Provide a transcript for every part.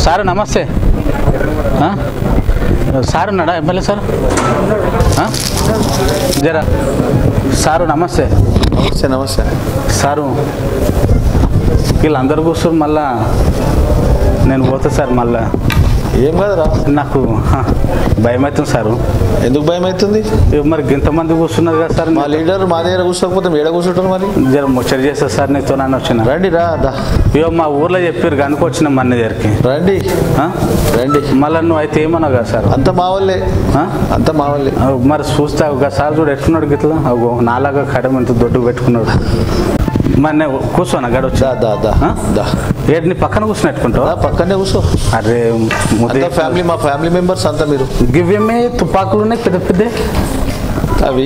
Sir నమస్తే ఆ? Sir ఉన్నాడా ఎమ్మెల్యే సార్ ఆ? జరా సారు నమస్తే నమస్తే నమస్తే సారు వీళ్ళందరూ కూర్చొని మళ్ళా నేను పోతా సార్ మళ్ళా ఏం కాదురా నాకు హ, భయం అవుతుంది సారు ఎందుకు భయం అవుతుంది ఇక మరి ఇంతమంది కూర్చున్నది కదా సార్ మా లీడర్ మా దగ్గర కూర్చోకపోతే ఏడ కూర్చుంటారు మరి జర ముచ్చట చేస్తా సార్ నీతో నన్ను వచ్చిన రండి రా దా ఇగో మా ఊర్లో చెప్పారు కనుక వచ్చిన మన దగ్గరికి రండి ఆ? రండి మళ్ళీ నువ్వు అయితే ఏమన్నావు కదా సార్ అంత మా వాళ్ళే ఆ? అంత మా వాళ్ళే ఆ, మరి చూస్తా ఒకసారి చూడు ఎట్టున్నాడు గిట్లా అగో నాలాగా కడమ ఇంత దొడ్డు పెట్టుకున్నాడు మరి నేను కూర్చోనా గడ వచ్చి దా దా దా ఆ? దా ఏడు నీ పక్కన కూర్చుని పెట్టుకుంటావు దా, పక్కనే కూర్చో అరే అంత ఫ్యామిలీ మా ఫ్యామిలీ మెంబర్స్ అంతా మీరు గివ్యమే తుపాకులు ఉన్నాయి పెద్ద పెద్ద అవి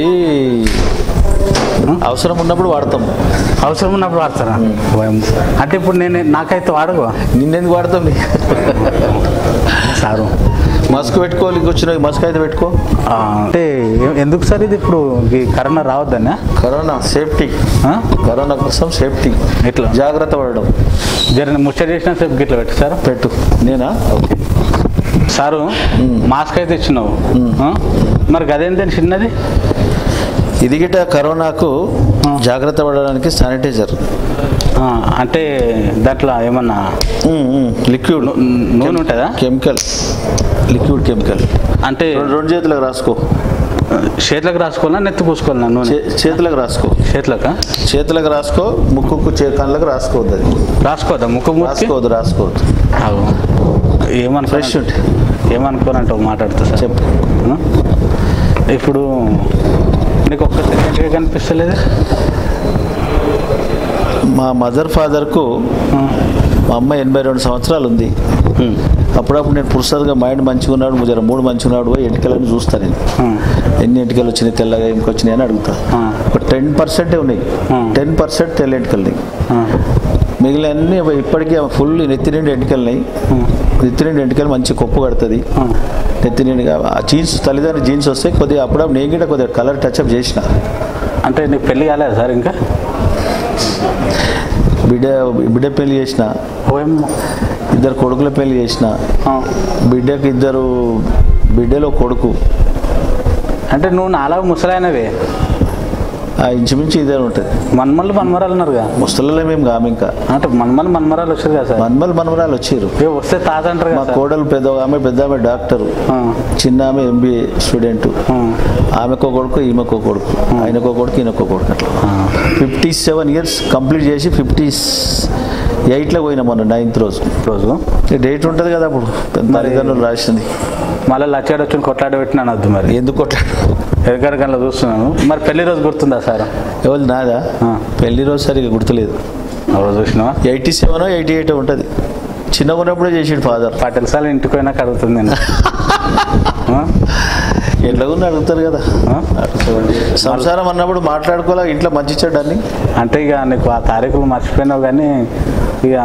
అవసరం ఉన్నప్పుడు వాడతాం అవసరం ఉన్నప్పుడు వాడతారా ఓయమ్మ. అంటే ఇప్పుడు నేను నాకైతే వాడగో నిన్నెందుకు వాడతాం నీ సారు మస్క్ పెట్టుకోవాలి వచ్చిన మస్క్ అయితే పెట్టుకో ఆ, అంటే ఎ- ఎందుకు సార్ ఇది ఇప్పుడు ఈ కరోనా రావద్దన్నా కరోనా సేఫ్టీ ఆ? కరోనా కోసం సేఫ్టీ ఎట్లా జాగ్రత్త పడడం జర ముచ్చట చేసిన సేపు గిట్ల పెట్టు సార్ పెట్టు నేనా ఓకే సారు మాస్క్ అయితే ఇచ్చినావు ఆ? మరి గదేంటని చిన్నది ఇది గిట కరోనాకు జాగ్రత్త పడడానికి శానిటైజర్ ఆ, అంటే దాంట్లో ఏమన్నా లిక్విడ్ ను- నూనె ఉంటుందా కెమికల్ లిక్విడ్ కెమికల్ అంటే రెండు రెండు చేతులకు రాసుకో చేతులకు రాసుకోవాలా నెత్తి పూసుకోవాలా నూనె చే- చేతులకు రాసుకో చేతులక చేతులకు రాసుకో ముక్కుకు చే కళ్ళకు రాసుకోవద్దు అది రాసుకోవద్దా ముక్కు ముక్కి రాసుకోవద్దు రాసుకోవద్దు ఏమనుకో ఫ్రెష్ ఉంటే ఏమనుకోనంటే మాట్లాడుతా సార్ చెప్పు ఆ? ఇప్పుడు నీకు ఒక్క సెకండ్గా కనిపిస్తలేదు మా మదర్ ఫాదర్కు ఆ. మా అమ్మ ఎనభై రెండు సంవత్సరాలు ఉంది ఉమ్. అప్పుడప్పుడు నేను పురుషులుగా మైండ్ మంచిగా ఉన్నాడు ముజర మూడు మంచిగా ఉన్నాడు పోయి ఎంటికలని చూస్తాను నేను ఆ. ఎన్ని ఎంటికలు వచ్చినాయి తెల్లగా ఇంకొచ్చినాయి వచ్చినాయి అని అడుగుతా ఆ. ఒక టెన్ పర్సెంటే ఉన్నాయి ఆ. టెన్ పర్సెంట్ తెల్ల ఎంటికలు ఆ. మిగిలిన అన్ని ఇప్పటికీ ఫుల్ నెత్తి నిండి ఎంటికలున్నాయి నెత్తి నిండి ఎంటికలు మంచి కొప్పు కడుతుంది ఆ. నెత్తి నిండుగా ఆ జీన్స్ తల్లిదండ్రులు జీన్స్ వస్తే కొద్దిగా అప్పుడప్పుడు నేను కూడా కొద్దిగా కలర్ టచ్అప్ చేసిన అంటే నీకు పెళ్ళి కాలేదు సార్ ఇంకా బిడ్డ బిడ్డ పెళ్లి చేసిన ఓయమ్మ ఇద్దరు కొడుకుల పెళ్లి చేసిన ఆ. బిడ్డకు ఇద్దరు బిడ్డలో కొడుకు అంటే నువ్వు నాలాగా ముసలాయనవే ఆ ఇంచుమించు ఇదే ఉంటుంది మన్మల్లు మన్మరాలు ఉన్నారుగా ముసలిలో మేము కాము ఇంకా అంటే మన్మల్ మన్మరాలు వచ్చారు కదా సార్ మన్మల్ మనమరాలు వచ్చారు ఏ వస్తే తాత అంటారు మా కదా సార్. కోడలు పెద్ద ఆమె పెద్ద ఆమె డాక్టరు ఆ. చిన్న ఆమె ఎంబీఏ స్టూడెంట్ ఆ. ఆమెకో కొడుకు ఈమెకో కొడుకు ఆయనకో కొడుకు ఈయనకో కొడుకు అట్లా ఆ. ఫిఫ్టీ సెవెన్ ఇయర్స్ కంప్లీట్ చేసి ఫిఫ్టీ ఎయిట్లో పోయినా మొన్న నైన్త్ రోజు రోజు డేట్ ఉంటుంది కదా అప్పుడు తల్లిదండ్రులు రాసింది మళ్ళీ లచ్చాడు వచ్చి కొట్లాడ పెట్టినాను వద్దు మరి ఎందుకు కొట్లాడు ఎక్కడ కన్నా చూస్తున్నాను మరి పెళ్లి రోజు గుర్తుందా సార్ ఎవరు నాదా ఆ. పెళ్లి రోజు సరిగా గుర్తులేదు ఆ రోజు చూసినావా ఎయిటీ సెవెన్ ఎయిటీ ఎయిట్ ఉంటుంది చిన్నగా ఉన్నప్పుడే చేసాడు ఫాదర్ పటేల్ సార్ ఇంటికి పోయినాక అడుగుతుంది నేను ఆ? ఎట్లా కూడా అడుగుతారు కదా ఆ? సంసారం అన్నప్పుడు మాట్లాడుకోలే ఇంట్లో మంచి చెడ్డ అని అంటే ఇక నీకు ఆ తారీఖులు మర్చిపోయినావు కానీ ఇక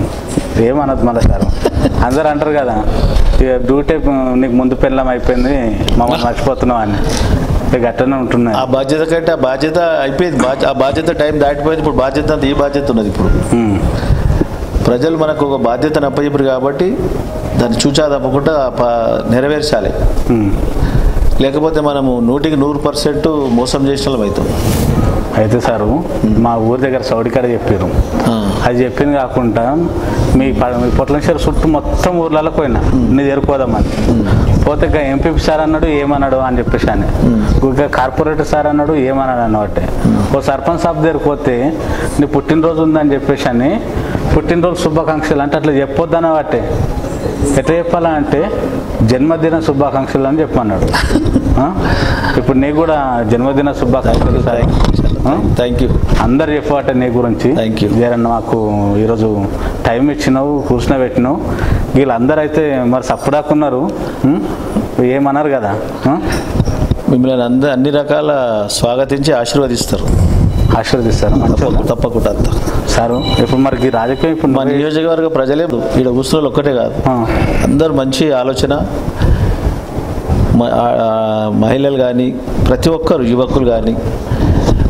ఏమనదు మళ్ళీ సార్ అందరు అంటారు కదా ఇక డ్యూటీ నీకు ముందు పెళ్ళం అయిపోయింది మమ్మల్ని మర్చిపోతున్నావు అని ఇక అట్టనే ఉంటున్నాయి ఆ బాధ్యత కంటే ఆ బాధ్యత అయిపోయింది బాధ్య- ఆ బాధ్యత టైం దాటిపోయింది ఇప్పుడు బాధ్యత అంతా ఈ బాధ్యత ఉన్నది ఇప్పుడు ఉమ్. ప్రజలు మనకు ఒక బాధ్యతను అప్పచెప్పరు కాబట్టి దాన్ని చూచా తప్పకుండా ప- నెరవేర్చాలి ఉమ్. లేకపోతే మనము నూటికి నూరు పర్సెంట్ మోసం చేసిన వాళ్ళం అవుతాం అయితే సారు మా ఊరి దగ్గర సౌడికాడ చెప్పారు అది చెప్పింది కాకుండా మీ ప- మీ పొట్లంచేరు చుట్టూ మొత్తం ఊర్లలో పోయినా నీ ఎరుకోదామని పోతే ఇక ఎంపీ సార్ అన్నాడు ఏమన్నాడు అని చెప్పేసి అని ఇక కార్పొరేటర్ సార్ అన్నాడు ఏమన్నాడు అన్నట్టే ఓ సర్పంచ్ సాబ్ దగ్గర పోతే నీ పుట్టినరోజు ఉందని చెప్పేసి అని పుట్టినరోజు శుభాకాంక్షలు అంటే అట్లా చెప్పొద్దన్న బట్టే ఎట్లా చెప్పాలా అంటే జన్మదిన శుభాకాంక్షలు అని చెప్పన్నాడు ఆ? ఇప్పుడు నీకు కూడా జన్మదిన శుభాకాంక్షలు సార్ ఆ? థ్యాంక్ యూ అందరు చెప్పాట నీ గురించి Thank you. జరన్న మాకు ఈరోజు టైం ఇచ్చినావు కూర్చుని పెట్టినావు వీళ్ళందరూ అయితే మరి సప్పుడాకున్నారు ఉం? ఏమన్నారు కదా ఆ? మిమ్మల్ని అంద అన్ని రకాల స్వాగతించి ఆశీర్వదిస్తారు ఆశీర్వదిస్తారు మంచోళ్ళ. తప్పకుండా అంతా సారు ఇప్పుడు మరి ఈ రాజకీయం ఇప్పుడు మా నువ్వే- నియోజకవర్గ ప్రజలే ఈడ ఉసులు ఒక్కటే కాదు ఆ, అందరు మంచి ఆలోచన మ- ఆ- ఆ మహిళలు కానీ ప్రతి ఒక్కరు యువకులు కానీ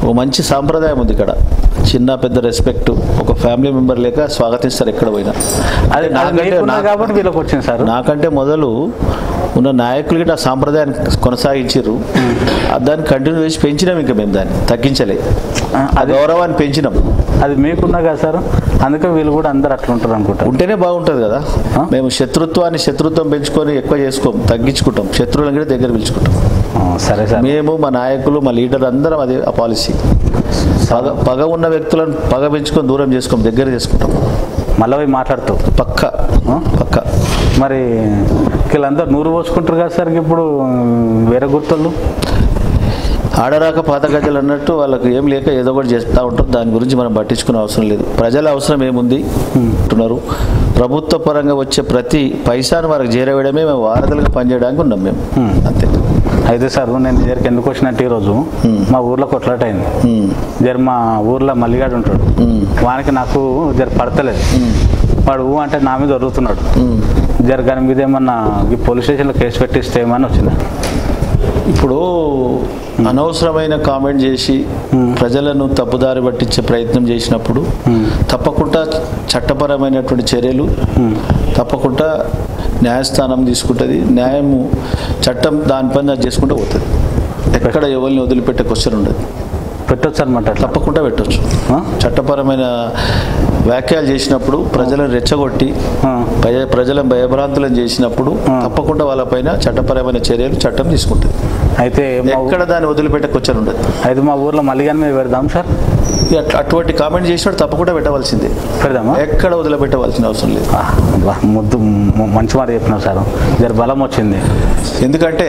ఒక మంచి సాంప్రదాయం ఉంది ఇక్కడ చిన్న పెద్ద రెస్పెక్ట్ ఒక ఫ్యామిలీ మెంబర్ లేక స్వాగతిస్తారు ఎక్కడ పోయినా అది అది నాకంటే మీకున్నది నా- కాబట్టి వీళ్ళకి వచ్చింది సార్ నాకంటే మొదలు ఉన్న నాయకులకి ఆ సాంప్రదాయాన్ని కొనసాగించారు దాన్ని కంటిన్యూ చేసి పెంచినాం ఇంకా మేము దాన్ని తగ్గించలే ఆ గౌరవాన్ని పెంచినాం అది మీకున్నా కదా సార్ అందుకే వీళ్ళు కూడా అందరు అట్లా ఉంటారు అనుకుంటారు ఉంటేనే బాగుంటుంది కదా ఆ? మేము శత్రుత్వాన్ని శత్రుత్వం పెంచుకొని ఎక్కువ చేసుకోం తగ్గించుకుంటాం శత్రువులను కూడా దగ్గర పిలుచుకుంటాం ఆ, సరే సార్ మేము మా నాయకులు మా లీడర్ అందరం అదే ఆ పాలసీ పగ పగ ఉన్న వ్యక్తులను పగ పెంచుకొని దూరం చేసుకోం దగ్గర చేసుకుంటాం మళ్ళీ పోయి మాట్లాడుతావు పక్క ఆ? పక్క మరి వీళ్ళందరూ నూరు పోసుకుంటారు కదా సార్ ఇప్పుడు వేరే గుర్తులు ఆడరాక పాత గజలు అన్నట్టు వాళ్ళకి ఏం లేక ఏదో ఒకటి చేస్తూ ఉంటారు దాని గురించి మనం పట్టించుకునే అవసరం లేదు ప్రజల అవసరం ఏముంది అంటున్నారు ప్రభుత్వ పరంగా వచ్చే ప్రతి పైసాను వారికి చేరవేయడమే మేము వారధులుగా పనిచేయడానికి ఉన్నాం మేము Hmm. అంతే అయితే సార్ నేను దగ్గరికి ఎందుకు వచ్చినట్టు ఈరోజు మా ఊర్లో కొట్లాట అయింది Hmm. జర మా ఊర్లో మల్లిగాడు ఉంటాడు Hmm. వానికి నాకు జర పడతలేదు వాడు ఊ అంటే నా మీద దొరుకుతున్నాడు Hmm. జర దాని మీద ఏమన్నా ఈ పోలీస్ స్టేషన్లో కేసు పెట్టిస్తే ఏమని వచ్చింది ఇప్పుడు అనవసరమైన కామెంట్ చేసి ప్రజలను తప్పుదారి పట్టించే ప్రయత్నం చేసినప్పుడు తప్పకుండా చట్టపరమైనటువంటి చర్యలు తప్పకుండా న్యాయస్థానం తీసుకుంటుంది న్యాయము చట్టం దానిపైన అది చేసుకుంటూ పోతుంది ఎక్కడ ఎవరిని వదిలిపెట్టే క్వశ్చన్ ఉండదు పెట్టొచ్చు అనమాట అట్లా తప్పకుండా పెట్టొచ్చు ఆ? చట్టపరమైన వ్యాఖ్యలు చేసినప్పుడు ప్రజలను రెచ్చగొట్టి ఆ. భయ ప్రజలను భయభ్రాంతులను చేసినప్పుడు తప్పకుండా వాళ్ళపైన చట్టపరమైన చర్యలు చట్టం తీసుకుంటుంది అయితే మా ఊ- ఎక్కడ దాన్ని వదిలిపెట్టే క్వశ్చన్ ఉండదు అయితే మా ఊర్లో మల్లిగాని మీద పెడదాం సార్ ఇక అట్- అటువంటి కామెంట్ చేసినప్పుడు తప్పకుండా పెట్టవలసిందే పెడదామా ఎక్కడ వదిలిపెట్టవలసిన అవసరం లేదు ఆ, బా, ముద్దు మ- మంచి మాట చెప్పినావు సార్ జర బలం వచ్చింది ఎందుకంటే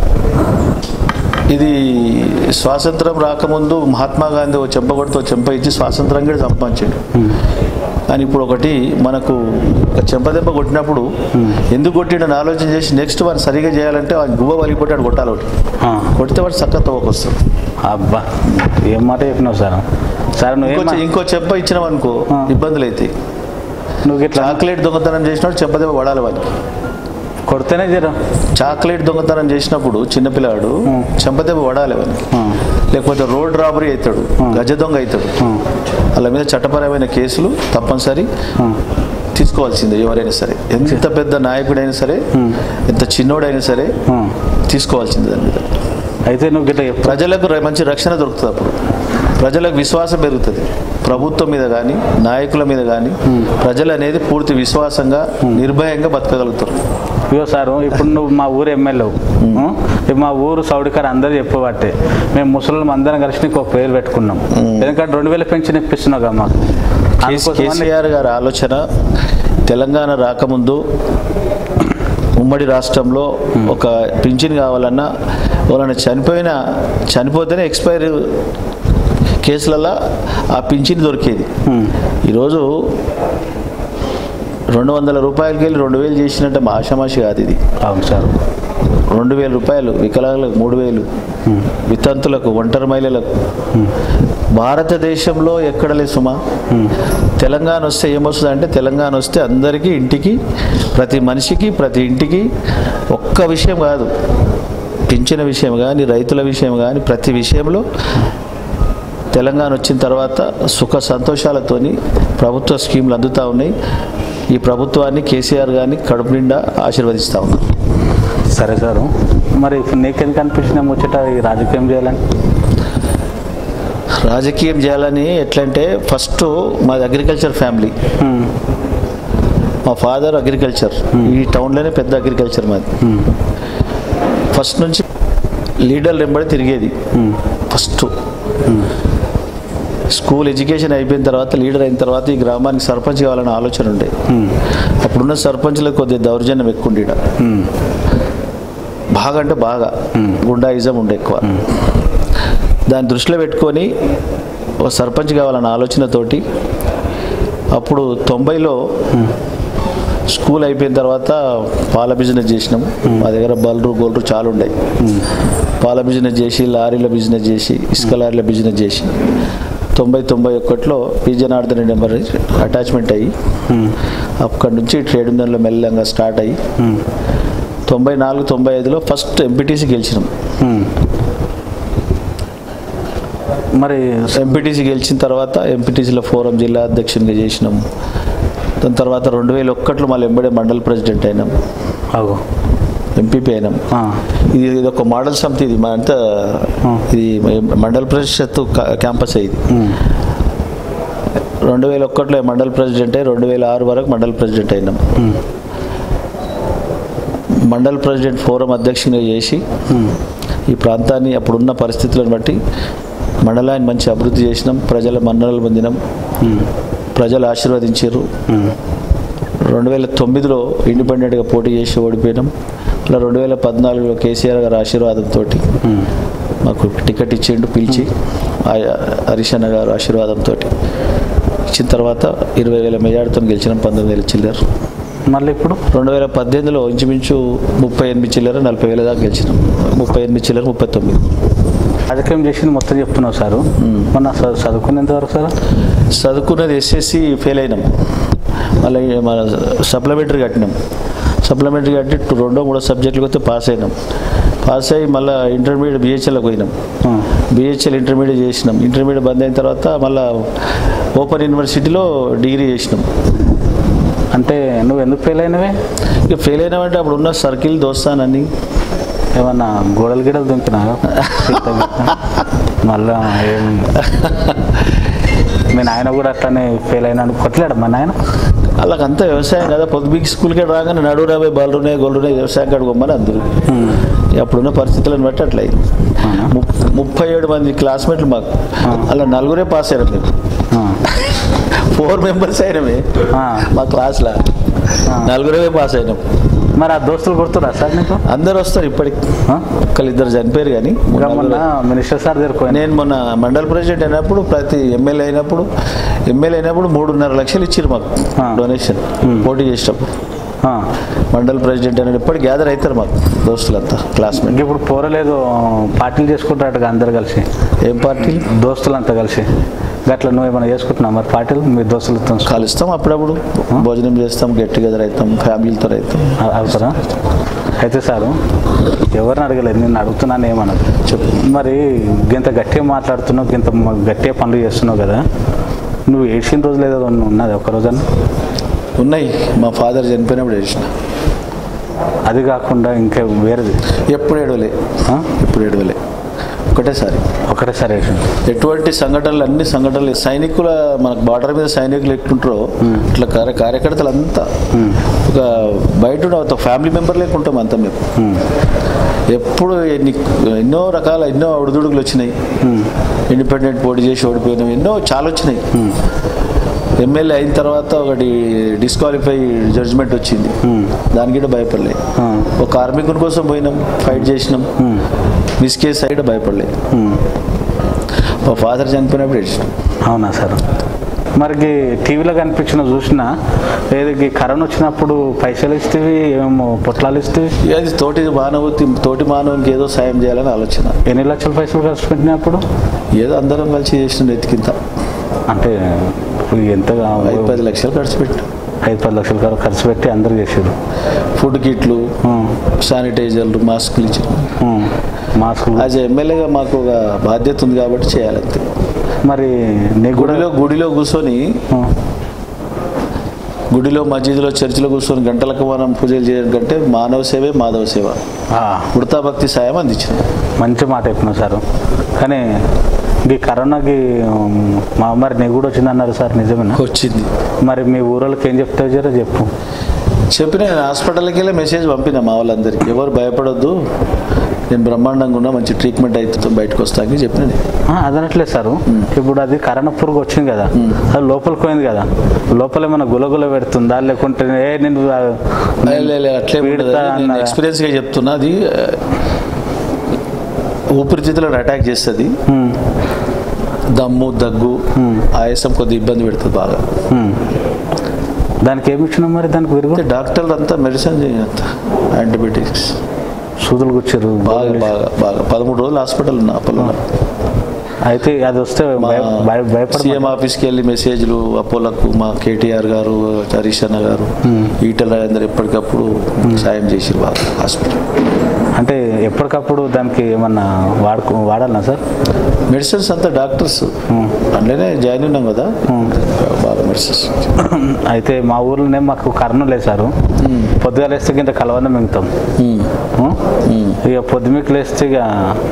ఇది స్వాతంత్రం రాకముందు మహాత్మా గాంధీ ఓ చెంపగొడుతూ చెంప ఇచ్చి స్వాతంత్రం కూడా సంపాదించాడు కానీ ఇప్పుడు ఒకటి మనకు ఒక చెంపదెబ్బ కొట్టినప్పుడు ఎందుకు కొట్టిడని ఆలోచన చేసి నెక్స్ట్ వాడిని సరిగా చేయాలంటే వాడిని గువ్వ వలిగిపోతే వాడు కొట్టాలి ఒకటి ఆ, కొడితే వాడు చక్క తవ్వకొస్తాడు అబ్బా ఏం మాట చెప్పినావు సార్ సార్ నువ్వు ఇంకో చె- ఇంకో చెంప ఇచ్చినామనుకో ఆ. ఇబ్బందులు అవుతాయి నువ్వు ఇట్లా చాక్లెట్ దొంగతనం చేసినప్పుడు చెంపదెబ్బ పడాలి వాడికి కొడితేనే జర చాక్లెట్ దొంగతనం చేసినప్పుడు చిన్నపిల్లాడు చెంపదెబ్బ పడాలి వాడికి ఆ, లేకపోతే రోడ్ రాబరీ అవుతాడు గజ దొంగ అవుతాడు ఆ, వాళ్ళ మీద చట్టపరమైన కేసులు తప్పనిసరి ఆ. తీసుకోవాల్సిందే ఎవరైనా సరే ఎంత పెద్ద నాయకుడైనా సరే ఎంత చిన్నోడైనా సరే ఆ. తీసుకోవాల్సిందే దాని మీద అయితే నువ్వు గిట్ల చెప్పు ప్రజలకు ర- మంచి రక్షణ దొరుకుతుంది అప్పుడు ప్రజలకు విశ్వాసం పెరుగుతుంది ప్రభుత్వం మీద కానీ నాయకుల మీద కానీ ప్రజలు అనేది పూర్తి విశ్వాసంగా నిర్భయంగా బతకగలుగుతారు ఇగో సారు ఇప్పుడు నువ్వు మా ఊరు ఎమ్మెల్యే ఇప్పుడు మా ఊరు సౌడికారు అందరూ చెప్పబట్టే మేము ముసలిం అందరం కలిసి నీకు ఒక పేరు పెట్టుకున్నాం ఎందుకంటే రెండు వేల పెన్షన్ ఇప్పిస్తున్నావు కదా మాకు అందుకోసమని కేసీఆర్ గారి ఆలోచన తెలంగాణ రాకముందు ఉమ్మడి రాష్ట్రంలో ఒక పింఛన్ కావాలన్నా వాళ్ళని చనిపోయిన చనిపోతేనే ఎక్స్పైర్ కేసులలో ఆ పింఛన్ దొరికేది ఈరోజు రెండు వందల రూపాయలకి వెళ్ళి రెండు వేలు చేసినట్టే మా ఆషామాషి కాదు ఇది అవును సార్ రెండు వేల రూపాయలు వికలాంగులకు మూడు వేలు వితంతులకు ఒంటరి మహిళలకు భారతదేశంలో ఎక్కడ లేదు సుమా తెలంగాణ వస్తే ఏమొస్తుంది అంటే తెలంగాణ వస్తే అందరికీ ఇంటికి ప్రతి మనిషికి ప్రతి ఇంటికి ఒక్క విషయం కాదు పింఛన విషయం కానీ రైతుల విషయం కానీ ప్రతి విషయంలో తెలంగాణ వచ్చిన తర్వాత సుఖ సంతోషాలతోని ప్రభుత్వ స్కీములు అందుతూ ఉన్నాయి ఈ ప్రభుత్వాన్ని కేసీఆర్ గారిని కడుపు నిండా ఆశీర్వదిస్తూ ఉన్నాం సరే సారు మరి ఇప్పుడు నీకెందుకు అనిపించిన ముచ్చట ఈ రాజకీయం చేయాలని రాజకీయం చేయాలని ఎట్లంటే ఫస్ట్ మాది అగ్రికల్చర్ ఫ్యామిలీ ఉమ్, మా ఫాదర్ అగ్రికల్చర్ ఈ టౌన్లోనే పెద్ద అగ్రికల్చర్ మాది ఫస్ట్ నుంచి లీడర్లు వెంబడి తిరిగేది ఫస్ట్ స్కూల్ ఎడ్యుకేషన్ అయిపోయిన తర్వాత లీడర్ అయిన తర్వాత ఈ గ్రామానికి సర్పంచ్ కావాలనే ఆలోచన ఉండే అప్పుడున్న సర్పంచ్లకు కొద్దిగా దౌర్జన్యం ఎక్కువ ఉండే ఈడ. ఉమ్, బాగా అంటే బాగా గుండాయిజం ఉండే ఎక్కువ దాన్ని దృష్టిలో పెట్టుకొని ఒక సర్పంచ్ కావాలన్న ఆలోచనతోటి అప్పుడు తొంభైలో స్కూల్ అయిపోయిన తర్వాత పాల బిజినెస్ చేసినాం మా దగ్గర బల్రు గోల్రు చాలా ఉన్నాయి పాల బిజినెస్ చేసి లారీల బిజినెస్ చేసి ఇసుక లారీల బిజినెస్ చేసి తొంభై తొంభై ఒకటిలో పి జనార్దన్ నెంబర్ అటాచ్మెంట్ అయ్యి అక్కడి నుంచి ట్రేడ్ యూనియన్లో మెల్లంగా స్టార్ట్ అయ్యి ఉమ్, తొంభై నాలుగు తొంభై ఐదులో ఫస్ట్ ఎంపీటీసీ గెలిచినాం ఉమ్. మరి ఎంపీటీసీ గెలిచిన తర్వాత ఎంపీటీసీలో ఫోరం జిల్లా అధ్యక్షునిగా చేసినాం దాని తర్వాత రెండు వేల ఒక్కట్లో మళ్ళీ ఎంబడే మండల్ ప్రెసిడెంట్ అయినాం అగో ఎంపీపీ అయినాం ఆ, ఇది ఇది ఒక మోడల్ సమితి ఇది మన అంతా ఇది మండల్ పరిషత్ కా- క్యాంపస్ ఇది ఉమ్, రెండు వేల ఒక్కట్లో మండల్ ప్రెసిడెంట్ అయ్యి రెండు వేల ఆరు వరకు మండల్ ప్రెసిడెంట్ అయినాం ఉమ్, మండల్ ప్రెసిడెంట్ ఫోరం అధ్యక్షునిగా చేసి ఉమ్, ఈ ప్రాంతాన్ని అప్పుడున్న పరిస్థితులను బట్టి మండలాన్ని మంచి అభివృద్ధి చేసినాం ప్రజల మన్ననలు పొందినాం ఉమ్, ప్రజలు ఆశీర్వదించారు ఉమ్, రెండు వేల తొమ్మిదిలో ఇండిపెండెంట్గా పోటీ చేసి ఓడిపోయినాం అలా రెండు వేల పద్నాలుగులో కేసీఆర్ గారి ఆశీర్వాదంతో ఉమ్. మాకు టికెట్ ఇచ్చిండు పిలిచి ఆ హరీష్ అన్న గారు ఆశీర్వాదంతో ఇచ్చిన తర్వాత ఇరవై వేల మెజార్టీతో గెలిచినాం పంతొమ్మిది వేల చిల్లర మళ్ళీ ఇప్పుడు రెండు వేల పద్దెనిమిదిలో ఇంచుమించు ముప్పై ఎనిమిది చిల్లర నలభై వేల దాకా గెలిచినాం ముప్పై ఎనిమిది చిల్లర ముప్పై తొమ్మిది రాజకీయం చేసింది మొత్తం చెప్తున్నావు సారు మొన్న చ- చదువుకునేంత వరకు సార్ చదువుకున్నది ఎస్ఎస్సి ఫెయిల్ అయినాం మళ్ళీ మన సప్లిమెంటరీ కట్టినాం సప్లిమెంటరీ కట్టి టు- రెండో మూడో సబ్జెక్టులకు వస్తే పాస్ అయినాం పాస్ అయ్యి మళ్ళీ ఇంటర్మీడియట్ బిహెచ్ఎల్కి పోయినాం బిహెచ్ఎల్ ఇంటర్మీడియట్ చేసినాం ఇంటర్మీడియట్ బంద్ అయిన తర్వాత మళ్ళీ ఓపెన్ యూనివర్సిటీలో డిగ్రీ చేసినాం అంటే నువ్వు ఎందుకు ఫెయిల్ అయినవే ఇక ఫెయిల్ అయినామంటే అప్పుడు ఉన్న సర్కిల్ దోస్తానని ఏమన్నా గోడలు గిడలు దుంకినా మళ్ళా ఏం మీ నాయన కూడా అట్లానే ఫెయిల్ అయినాడు కొట్టలేడు మా నాయన వాళ్ళకంతా వ్యవసాయం కదా పొద్దుబీకి స్కూల్కి రాగానే నడువు రాబోయే బలున్నాయి గొల్లున్నాయి వ్యవసాయం కడుకోమని అందరూ అప్పుడున్న పరిస్థితులను బట్టి అట్లా అయింది అవునా? ముప్- ముప్పై ఏడు మంది క్లాస్మేట్లు మాకు అలా నలుగురే పాస్ అయ్యారు మేము ఆ, ఫోర్ మెంబర్స్ అయినమే ఆ. మా క్లాస్లో నలుగురే పాస్ అయినాం మరి ఆ దోస్తులు గుర్తురా సార్ నీకు అందరు వస్తారు ఇప్పటికి ఆ? ఒకళ్ళిద్దరు చనిపోయారు కానీ ఇంకా మొన్న మినిస్టర్ సార్ దగ్గరికి నేను మొన్న మండల్ ప్రెసిడెంట్ అయినప్పుడు ప్రతి ఎమ్మెల్యే అయినప్పుడు ఎమ్మెల్యే అయినప్పుడు మూడున్నర లక్షలు ఇచ్చారు మాకు ఆ. డొనేషన్ పోటీ చేసేటప్పుడు ఆ. మండల్ ప్రెసిడెంట్ అయినప్పుడు ఇప్పటికి గ్యాదర్ అవుతారు మాకు దోస్తులంతా క్లాస్మేట్ ఇంక ఇప్పుడు పోరలేదు పార్టీలు చేసుకుంటారట అందరు కలిసి ఏం పార్టీ దోస్తులంతా కలిసి గట్ల నువ్వు ఏమైనా చేసుకుంటున్నావు మరి పార్టీలు మీ దోస్తులతో కలుస్తాం అప్పుడప్పుడు భోజనం చేస్తాం గెట్ టుగెదర్ అవుతాం ఫ్యామిలీతో అవుతాం అ- అవుతారా అయితే సారు ఎవరిని అడగలేదు నేను అడుగుతున్నాను ఏమన్నది చెప్పు మరి ఇంత గట్టిగా మాట్లాడుతున్నావు ఇంత మ- గట్టిగా పనులు చేస్తున్నావు కదా నువ్వు ఏడ్చిన రోజులు ఏదో ఉన్నది ఒక రోజున ఉన్నాయి మా ఫాదర్ చనిపోయినప్పుడు చేసిన అది కాకుండా ఇంకా వేరేది ఎప్పుడు ఏడవలే ఆ? ఎప్పుడు ఏడవలే ఒకటేసారి ఒకటేసారి వేసిండు ఎటువంటి సంఘటనలు అన్ని సంఘటనలు సైనికుల మనకు బార్డర్ మీద సైనికులు ఎట్లుంటారో ఇట్లా కార్య కార్యకర్తలు అంతా ఒక బయట ఉన్న ఒక ఫ్యామిలీ మెంబర్ లేకుంటాం అంతా మేము ఉమ్. ఎప్పుడు ఎన్ని ఎన్నో రకాల ఎన్నో ఒడిదుడుకులు వచ్చినాయి ఇండిపెండెంట్ పోటీ చేసి ఓడిపోయినాం ఎన్నో చాలా వచ్చినాయి ఎమ్మెల్యే అయిన తర్వాత ఒకటి డిస్క్వాలిఫై జడ్జిమెంట్ వచ్చింది దానికి కూడా భయపడలే ఆ. ఒక కార్మికుని కోసం పోయినాం ఫైట్ చేసినాం మిస్ కేసు అయితే భయపడలే ఉమ్. మా ఫాదర్ చనిపోయినప్పుడు ఏడ్చినాం అవునా సార్ మరి ఈ టీవీలో కనిపించిన చూసిన ఏది ఈ కరోనా వచ్చినప్పుడు పైసలు ఇస్తేవి ఏమో పొట్లాలు ఇస్తేవి ఇక అది తోటి మానవతి తోటి మానవునికి ఏదో సాయం చేయాలని ఆలోచన ఎన్ని లక్షల పైసలు ఖర్చు పెట్టినప్పుడు ఏదో అందరం కలిసి చేసిన ఎత్తికింత అంటే ఎంతగా ఐదు పది లక్షలు ఖర్చు పెట్టాం ఐదు పది లక్షల ఖర్- ఖర్చు పెట్టి అందరు చేసారు ఫుడ్ కిట్లు శానిటైజర్లు మాస్కులు ఇచ్చారు మాస్కులు యాజ్ ఎమ్మెల్యేగా మాకు ఒక బాధ్యత ఉంది కాబట్టి చేయాలంతే మరి నీకు కూడా గుడిలో గుడిలో కూర్చొని ఆ, గుడిలో మసీదులో చర్చిలో కూర్చొని గంటలకు మనం పూజలు చేయడం కంటే మానవ సేవే మాధవ సేవ ఆ, ఉడతా భక్తి సాయం అందించిన మంచి మాట చెప్పినావు సార్ కానీ ఈ కరోనాకి ఉమ్, మా మరి నీకు కూడా వచ్చిందన్నారు సార్ నిజమేనా వచ్చింది మరి మీ ఊరోళ్ళకి ఏం చెప్తావు జరా చెప్పు చెప్పిన నేను హాస్పిటల్కి వెళ్ళి మెసేజ్ పంపిన మా వాళ్ళందరికీ ఎవరు భయపడొద్దు నేను బ్రహ్మాండంగా ఉన్నా మంచి ట్రీట్మెంట్ అయితే బయటకు వస్తాకి చెప్పిన నేను. ఆ, అదనట్లేదు సార్ ఇప్పుడు అది కరోనా పురుగు వచ్చింది కదా అది లోపలికి పోయింది కదా లోపల ఏమైనా గులగుల పెడుతుందా లేకుంటే ఏ నేను ఆ, లే, లే, లే, అట్లే ఉండదు. పీడిత నేను అన్నదా? ఎక్స్పీరియన్స్గా చెప్తున్నా అది ఆ, ఊపిరితిత్తులను అటాక్ చేస్తుంది ఉమ్, దమ్ము దగ్గు ఆయాసం కొద్ది ఇబ్బంది పెడుతుంది బాగా ఉమ్. దానికి ఏమి ఇచ్చినావు మరి దానికి విరుగు అయితే డాక్టర్లు అంతా మెడిసిన్ చేయంత యాంటీబయాటిక్స్ సూదులు గుచ్చారు బాగా బాగా బాగా పదమూడు రోజులు హాస్పిటల్ ఉన్నా అపోలో అయితే అది వస్తే మా భయ- భయ- భయపడ సీఎం ఆఫీస్కి వెళ్ళి మెసేజ్లు అపోలకు మా కేటీఆర్ గారు హరీష్ అన్న గారు ఈటల రాజేందర్ ఎప్పటికప్పుడు సాయం చేసిరు బాగా హాస్పిటల్ అంటే ఎప్పటికప్పుడు దానికి ఏమన్నా వాడుకో వాడాలనా సార్ మెడిసిన్స్ అంతా డాక్టర్స్ అందులోనే జాయిన్ ఉన్నాం కదా బాగా మెడిసిన్స్ అయితే మా ఊర్లోనే మాకు కర్ణం లేదు సార్ పొద్దుగా లేస్తే ఇంత కలవన్న మింగుతాం ఉం? ఇక పొద్దుమికి లేస్తే ఇక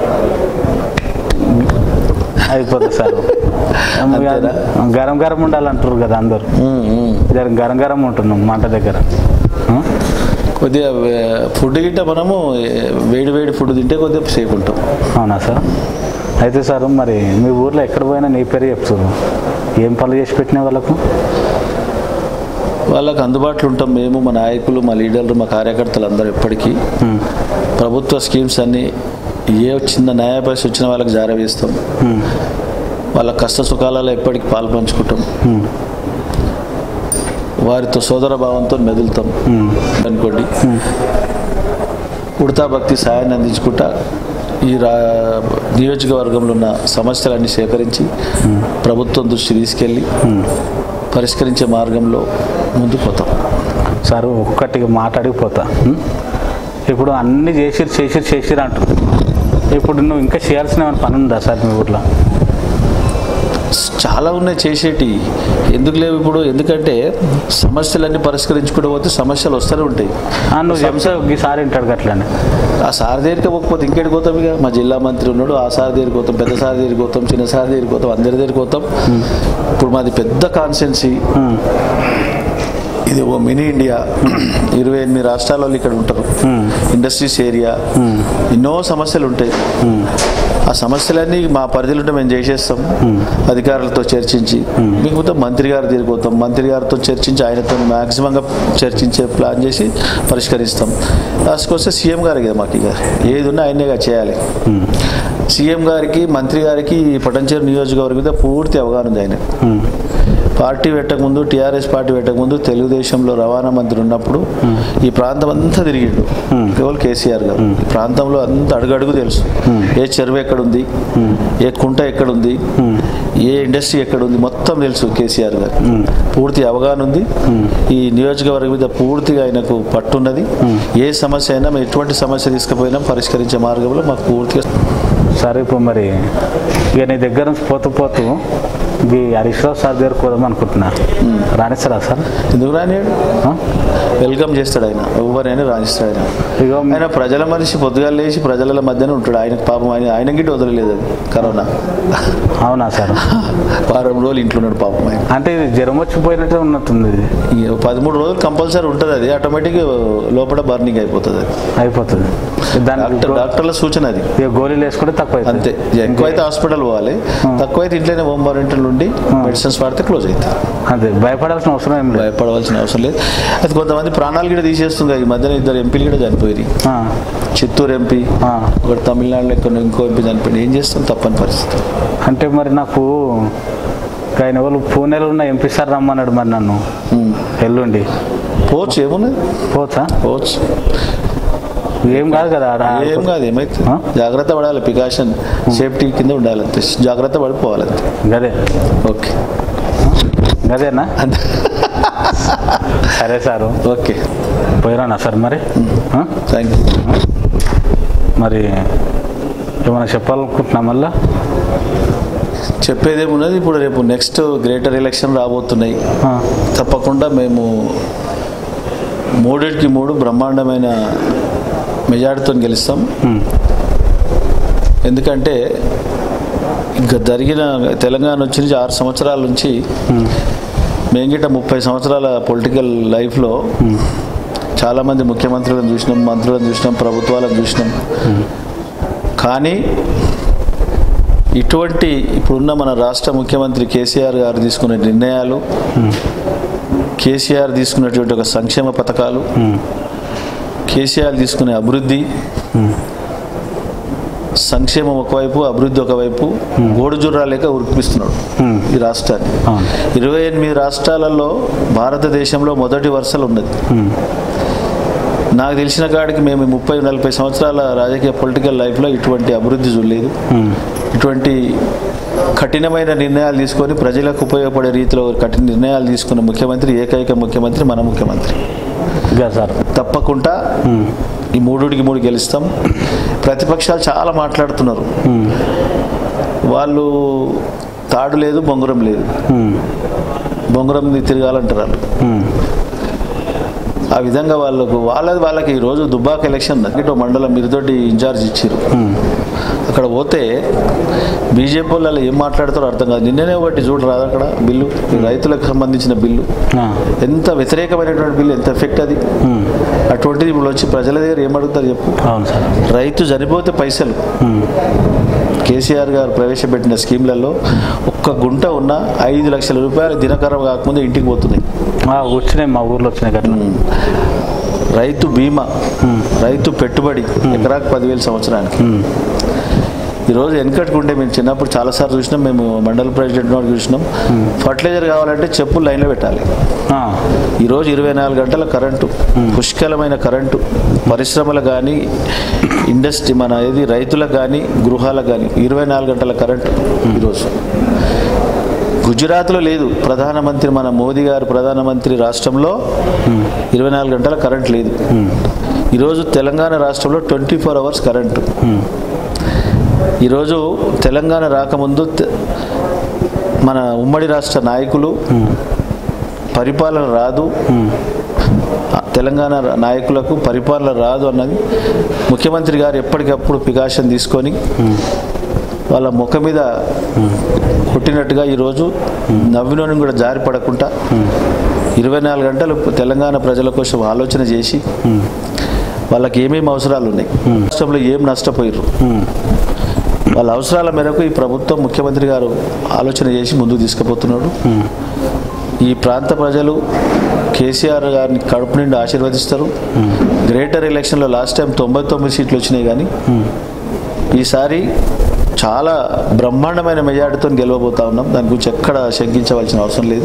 అయిపోతుంది సార్ అంతేనా? గరం గరం ఉండాలంటారు కదా అందరు జర గరం గరం ఉంటున్నాం మంట దగ్గర ఉం? కొద్దిగా ఫుడ్ గిట్ట మనము ఏ, వేడి వేడి ఫుడ్ తింటే కొద్దిగా సేఫ్ ఉంటాం అవునా సార్ అయితే సార్ మరి మీ ఊర్లో ఎక్కడ పోయినా నీ పేరు చెప్తారు ఏం పనులు చేసి పెట్టిన వాళ్ళకు వాళ్ళకి అందుబాటులో ఉంటాం మేము మా నాయకులు మా లీడర్లు మా కార్యకర్తలు అందరూ ఎప్పటికీ ఉం. ప్రభుత్వ స్కీమ్స్ అన్నీ ఏ చిన్న న్యాయ పరిస్థితి వచ్చిన వాళ్ళకి జారవేస్తాం ఉం. వాళ్ళ కష్ట సుఖాలలో ఎప్పటికీ పాలు పంచుకుంటాం ఉం. వారితో సోదర భావంతో మెదులుతాం ఉం. అనుకోండి ఉడతా భక్తి సాయాన్ని అందించుకుంటా ఈ రా నియోజకవర్గంలో ఉన్న సమస్యలన్నీ సేకరించి ప్రభుత్వం దృష్టి తీసుకెళ్ళి పరిష్కరించే మార్గంలో ముందుకు పోతాం సార్ ఒక్కటిగా మాట్లాడిపోతా ఉం? ఇప్పుడు అన్ని చేసిరు చేసిరు చేసిరు అంటారు ఇప్పుడు నువ్వు ఇంకా చేయాల్సిన ఏమైనా పని ఉందా సార్ మీ ఊర్లో చాలా ఉన్నాయి చేసేటి ఎందుకు లేవు ఇప్పుడు ఎందుకంటే సమస్యలన్నీ పరిష్కరించుకుంటూ పోతే సమస్యలు వస్తూనే ఉంటాయి ఆ, నువ్వు చెప్తే ఈసారి వింటాడు అట్లనే ఆ సార్ దగ్గరికి పోకపోతే ఇంకేడికి పోతాం ఇక మా జిల్లా మంత్రి ఉన్నాడు ఆ సార్ దగ్గరికి పోతాం పెద్ద సార్ దగ్గరికి పోతాం చిన్న సార్ దగ్గరికి పోతాం అందరి దగ్గరికి పోతాం ఇప్పుడు మాది పెద్ద కాన్సెన్సీ ఉం. ఇది ఓ మినీ ఇండియా ఇరవై ఎనిమిది రాష్ట్రాల వాళ్ళు ఇక్కడ ఉంటారు ఇండస్ట్రీస్ ఏరియా ఎన్నో సమస్యలు ఉంటాయి ఆ సమస్యలన్నీ మా పరిధిలో ఉంటే మేము చేసేస్తాం అధికారులతో చర్చించి మిగతా మంత్రి గారి దగ్గరికి పోతాం మంత్రి గారితో చర్చించి ఆయనతో మ్యాక్సిమంగా చర్చించే ప్లాన్ చేసి పరిష్కరిస్తాం లాస్ట్కి వస్తే సీఎం గారికి కదా మాకు ఇక ఏది ఉన్నా ఆయనేగా చేయాలి సీఎం గారికి మంత్రి గారికి ఈ పటంచేరు నియోజకవర్గం మీద పూర్తి అవగాహన ఉంది ఆయన ఉం. పార్టీ పెట్టకముందు టీఆర్ఎస్ పార్టీ పెట్టకముందు తెలుగుదేశంలో రవాణా మంత్రి ఉన్నప్పుడు ఈ ప్రాంతం అంతా తిరిగిండు కేవలం కేసీఆర్ గారు ఈ ప్రాంతంలో అంత అడుగడుగు తెలుసు ఏ చెరువు ఎక్కడుంది ఏ కుంట ఎక్కడుంది ఏ ఇండస్ట్రీ ఎక్కడుంది మొత్తం తెలుసు కేసీఆర్ గారు పూర్తి అవగాహన ఉంది ఈ నియోజకవర్గం మీద పూర్తిగా ఆయనకు పట్టున్నది ఏ సమస్య అయినా మేము ఎటువంటి సమస్య తీసుకుపోయినా పరిష్కరించే మార్గంలో మాకు పూర్తిగా సరే ఇప్పుడు మరి ఇక నీ దగ్గర నుంచి పోతూ పోతూ ఈ హరీష్ రావు సార్ దగ్గరకు పోదాం అనుకుంటున్నా రాణిస్తారా సార్ ఎందుకు రానియాడు ఆ? వెల్కమ్ చేస్తాడు ఆయన ఎవరైనా రాణిస్తాడు ఆయన ఇగో ఆయన ప్రజల మనిషి పొద్దుగా లేచి ప్రజల మధ్యన ఉంటాడు ఆయనకు పాపం ఆయన ఆయన గిట్ట వదలలేదు అది కరోనా అవునా సార్ వారం రోజులు ఇంట్లో ఉన్నాడు పాపం ఆయన అంటే ఇది జ్వరం వచ్చిపోయినట్టే ఉన్నట్టుంది ఇది ఈ పదమూడు రోజులు కంపల్సరీ ఉంటుంది అది ఆటోమేటిక్ లోపల బర్నింగ్ అయిపోతుంది అది అయిపోతుంది దానికి డాక్టర్ డాక్టర్ల సూచన అది ఇక గోళీలు వేసుకుంటే తక్కువ అవుతుంది. అంతే ఎక్కువైతే హాస్పిటల్ పోవాలి తక్కువైతే ఇంట్లోనే హోమ్ వారంటీలు ఉండి మెడిసిన్స్ వాడితే క్లోజ్ అవుతుంది అంతే భయపడాల్సిన అవసరం ఏం లేదు భయపడవలసిన అవసరం లేదు అది కొంతమంది ప్రాణాలు కూడా తీసేస్తుంది ఈ మధ్యన ఇద్దరు ఎంపీలు కూడా చనిపోయి ఆ, చిత్తూరు ఎంపీ ఆ. ఒకటి తమిళనాడులో ఎక్కడ ఇంకో ఎంపీ చనిపోయింది ఏం చేస్తాం తప్పని పరిస్థితి అంటే మరి నాకు ఆయన ఎవరు పూణేలో ఉన్న ఎంపీ సార్ రమ్మన్నాడు మరి నన్ను ఉమ్. ఎల్లుండి పోవచ్చు ఏమున్నది పోతా పోవచ్చు ఏం కాదు కదా ఆడ- ఏం కాదు ఏమైతే ఆ? జాగ్రత్త పడాలి ప్రికాషన్ సేఫ్టీ కింద ఉండాలి అంతే జాగ్రత్త పడిపోవాలి అంతే గదే ఓకే గదేనా అంతే సరే సారు ఓకే పోయిరానా సార్ మరి ఆ? థ్యాంక్ యూ మరి ఏమైనా చెప్పాలనుకుంటున్నా మళ్ళా చెప్పేదేమున్నది ఇప్పుడు రేపు నెక్స్ట్ గ్రేటర్ ఎలక్షన్ రాబోతున్నాయి ఆ, తప్పకుండా మేము మూడింటికి మూడు బ్రహ్మాండమైన మెజార్టీతో గెలుస్తాం ఉమ్, ఎందుకంటే ఇంకా జరిగిన తెలంగాణ వచ్చి నుంచి ఆరు సంవత్సరాల నుంచి మేము గిట్ట ముప్పై సంవత్సరాల పొలిటికల్ లైఫ్లో చాలామంది ముఖ్యమంత్రులను చూసినాం మంత్రులను చూసినాం ప్రభుత్వాలను చూసినాం కానీ ఇటువంటి ఇప్పుడున్న మన రాష్ట్ర ముఖ్యమంత్రి కేసీఆర్ గారు తీసుకునే నిర్ణయాలు కేసీఆర్ తీసుకున్నటువంటి ఒక సంక్షేమ పథకాలు కేసీఆర్ తీసుకునే అభివృద్ధి సంక్షేమం ఒకవైపు అభివృద్ధి ఒకవైపు గోడుజుర్రా లేక ఉరికిపిస్తున్నాడు ఉమ్, ఈ రాష్ట్రాన్ని అవును ఇరవై ఎనిమిది రాష్ట్రాలలో భారతదేశంలో మొదటి వరుసలో ఉన్నది ఉమ్, నాకు తెలిసిన కాడికి మేము ముప్పై నలభై సంవత్సరాల రాజకీయ పొలిటికల్ లైఫ్లో ఇటువంటి అభివృద్ధి చూడలేదు ఉమ్, ఇటువంటి కఠినమైన నిర్ణయాలు తీసుకొని ప్రజలకు ఉపయోగపడే రీతిలో కఠిన నిర్ణయాలు తీసుకున్న ముఖ్యమంత్రి ఏకైక ముఖ్యమంత్రి మన ముఖ్యమంత్రి ఇక సార్ తప్పకుండా ఉమ్, ఈ మూడుడికి మూడు గెలుస్తాం ప్రతిపక్షాలు చాలా మాట్లాడుతున్నారు వాళ్ళు తాడు లేదు బొంగురం లేదు ఉమ్, బొంగురం తిరగాలంటారు వాళ్ళు ఉమ్, ఆ విధంగా వాళ్ళకు వాళ్ళది వాళ్ళకి ఈరోజు దుబ్బాక ఎలక్షన్ ఇటు మండలం మీరుతోటి ఇన్ఛార్జ్ ఇచ్చారు ఉమ్, అక్కడ పోతే బీజేపీ వాళ్ళు ఏం మాట్లాడతారో అర్థం కాదు నిన్ననే ఒకటి చూడు రాదు అక్కడ బిల్లు ఈ రైతులకు సంబంధించిన బిల్లు ఆ, ఎంత వ్యతిరేకమైనటువంటి బిల్లు ఎంత ఎఫెక్ట్ అది ఉమ్, అటువంటిది ఇప్పుడు వచ్చి ప్రజల దగ్గర ఏం అడుగుతారు చెప్పు అవును సార్ రైతు చనిపోతే పైసలు ఉమ్, కేసీఆర్ గారు ప్రవేశపెట్టిన స్కీమ్లలో ఒక్క గుంట ఉన్న ఐదు లక్షల రూపాయలు దినకరం కాకముందే ఇంటికి పోతున్నాయి ఆ, వచ్చినాయి మా ఊర్లో వచ్చినాయి గట్ల రైతు బీమా రైతు పెట్టుబడి ఎకరాకు పదివేలు సంవత్సరానికి ఉమ్, ఈరోజు వెనకట్టుకుంటే మేము చిన్నప్పుడు చాలాసార్లు చూసినాం మేము మండల ప్రెసిడెంట్ వాడు చూసినాం ఫర్టిలైజర్ కావాలంటే చెప్పులు లైన్లో పెట్టాలి ఆ, ఈరోజు ఇరవై నాలుగు గంటల కరెంటు పుష్కలమైన కరెంటు పరిశ్రమలు కానీ ఇండస్ట్రీ మన ఏది రైతులకు కానీ గృహాలకు కానీ ఇరవై నాలుగు గంటల కరెంటు ఈరోజు గుజరాత్లో లేదు ప్రధానమంత్రి మన మోదీ గారు ప్రధానమంత్రి రాష్ట్రంలో ఇరవై నాలుగు గంటల కరెంట్ లేదు ఈరోజు తెలంగాణ రాష్ట్రంలో ట్వంటీ ఫోర్ అవర్స్ కరెంటు ఉమ్, ఈరోజు తెలంగాణ రాకముందు తె- మన ఉమ్మడి రాష్ట్ర నాయకులు పరిపాలన రాదు ఆ తెలంగాణ రా- నాయకులకు పరిపాలన రాదు అన్నది ముఖ్యమంత్రి గారు ఎప్పటికప్పుడు పికాషన్ తీసుకొని వాళ్ళ ముఖం మీద కొట్టినట్టుగా ఈరోజు నవ్వినోని కూడా జారి పడకుండా ఇరవై నాలుగు గంటలు తెలంగాణ ప్రజల కోసం ఆలోచన చేసి వాళ్ళకి ఏమేమి అవసరాలు ఉన్నాయి రాష్ట్రంలో ఏం నష్టపోయారు ఉమ్, వాళ్ళ అవసరాల మేరకు ఈ ప్రభుత్వం ముఖ్యమంత్రి గారు ఆలోచన చేసి ముందుకు తీసుకుపోతున్నాడు ఉమ్, ఈ ప్రాంత ప్రజలు కేసీఆర్ గారిని కడుపు నుండి ఆశీర్వదిస్తారు గ్రేటర్ ఎలక్షన్లో లాస్ట్ టైం తొంభై తొమ్మిది సీట్లు వచ్చినాయి కానీ ఈసారి చాలా బ్రహ్మాండమైన మెజార్టీతో గెలవబోతా ఉన్నాం దాని గురించి ఎక్కడ శంకించవలసిన అవసరం లేదు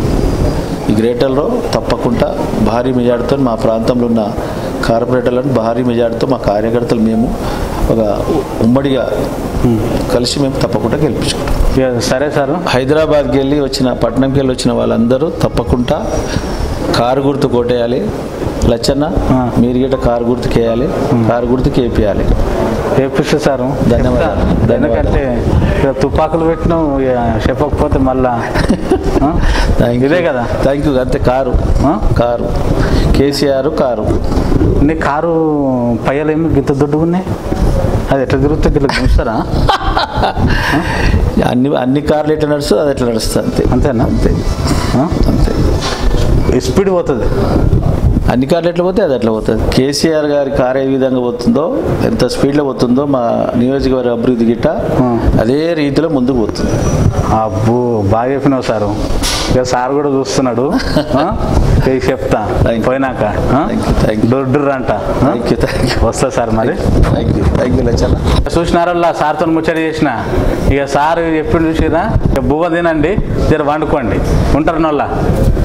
ఈ గ్రేటర్లో తప్పకుండా భారీ మెజార్టీతో మా ప్రాంతంలో ఉన్న కార్పొరేటర్లను భారీ మెజార్టీతో మా కార్యకర్తలు మేము ఒక ఉమ్మడిగా కలిసి మేము తప్పకుండా గెలిపించుకుంటాం ఇక సరే సార్ హైదరాబాద్కి వెళ్ళి వచ్చిన పట్నంకి వెళ్ళి వచ్చిన వాళ్ళందరూ తప్పకుండా కారు గుర్తు కొట్టేయాలి లచ్చన్న ఆ. మీరు గిట్ట కారు గుర్తుకి వేయాలి కారు గుర్తుకి వేపియాలి చేపిస్తే సారు ధన్యవాదాలు. చెప్తా. ఎందుకంటే ఇక తుపాకులు పెట్టినావు ఇక చెప్పకపోతే మళ్ళా ఆ? ఇదే కదా థ్యాంక్ యూ అంతే కారు ఆ? కారు కేసీఆర్ కారు నీ కారు పయ్యలేమి గింత దొడ్డుగా ఉన్నాయి అది ఎట్లా తిరుగుతుంది ఇట్లా చూస్తారా అన్ని అన్ని కార్లు ఎట్లా నడుస్తుంది అది ఎట్లా నడుస్తుంది అంతే అంతేనా అంతే ఆ? అంతే స్పీడ్ పోతుంది అన్ని కార్లు ఎట్లా పోతే అది ఎట్లా పోతుంది కేసీఆర్ గారి కారు ఏ విధంగా పోతుందో ఎంత స్పీడ్లో పోతుందో మా నియోజకవర్గ అభివృద్ధి గిట్ట ఆ. అదే రీతిలో ముందుకు పోతుంది అబ్బో బాగా చెప్పినావు సారు ఇక సార్ కూడా చూస్తున్నాడు ఆ? ఇక చెప్తా Thank you. పోయినాక Thank you, thank you. డొడ్డుర్ అంట ఆ? థ్యాంక్ యూ థ్యాంక్ యూ వస్తా సార్ మరి thank you thank you Lachanna చూసినారల్లా సార్తో ముచ్చట చేసిన ఇక సార్ ఎప్పుడు చూసిరా ఇక బువ్వ తినండి జర వండుకోండి ఉంటారు నోళ్ళ